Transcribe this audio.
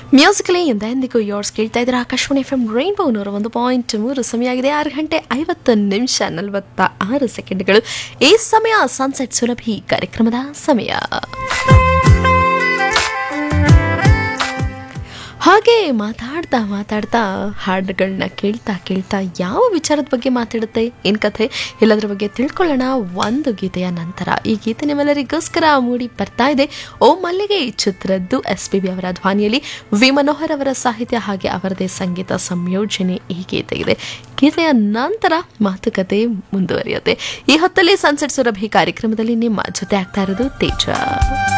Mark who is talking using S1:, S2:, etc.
S1: musically ಇಂದ ಎಂದಿಗೂ yours ಕೇಳ್ತಾ ಇದ್ರೆ ಆಕಾಶವಾಣಿ ಎಫ್ ಎಂ ರೈನ್ಬೋ ನೂರ ಒಂದು ಪಾಯಿಂಟ್ ಮೂರು ಸಮಯ ಆಗಿದೆ ಆರು ಗಂಟೆ ಐವತ್ತು ನಿಮಿಷ ನಲವತ್ತ ಆರು ಸೆಕೆಂಡ್ಗಳು ಈ ಸಮಯ ಸನ್ಸೆಟ್ ಸುಲಭಿ ಕಾರ್ಯಕ್ರಮದ ಸಮಯ ಹಾಗೆ ಮಾತಾಡ್ತಾ ಮಾತಾಡ್ತಾ ಹಾಡುಗಳನ್ನ ಕೇಳ್ತಾ ಕೇಳ್ತಾ ಯಾವ ವಿಚಾರದ ಬಗ್ಗೆ ಮಾತಾಡುತ್ತೆ ಏನ್ ಕಥೆ ಎಲ್ಲದರ ಬಗ್ಗೆ ತಿಳ್ಕೊಳ್ಳೋಣ ಒಂದು ಗೀತೆಯ ನಂತರ ಈ ಗೀತೆ ನಿಮ್ಮೆಲ್ಲರಿಗೋಸ್ಕರ ಮೂಡಿ ಬರ್ತಾ ಇದೆ ಓ ಮಲ್ಲಿಗೆ ಚಿತ್ರದ್ದು ಎಸ್ ಪಿ ಬಿ ಅವರ ಧ್ವನಿಯಲ್ಲಿ ವಿ ಮನೋಹರ್ ಅವರ ಸಾಹಿತ್ಯ ಹಾಗೆ ಅವರದೇ ಸಂಗೀತ ಸಂಯೋಜನೆ ಈ ಗೀತೆ ಇದೆ ಗೀತೆಯ ನಂತರ ಮಾತುಕತೆ ಮುಂದುವರಿಯುತ್ತೆ ಈ ಹೊತ್ತಲ್ಲಿ ಸನ್ಸೆಟ್ ಸುರಭಿ ಕಾರ್ಯಕ್ರಮದಲ್ಲಿ ನಿಮ್ಮ ಜೊತೆ ಆಗ್ತಾ ಇರೋದು ತೇಜ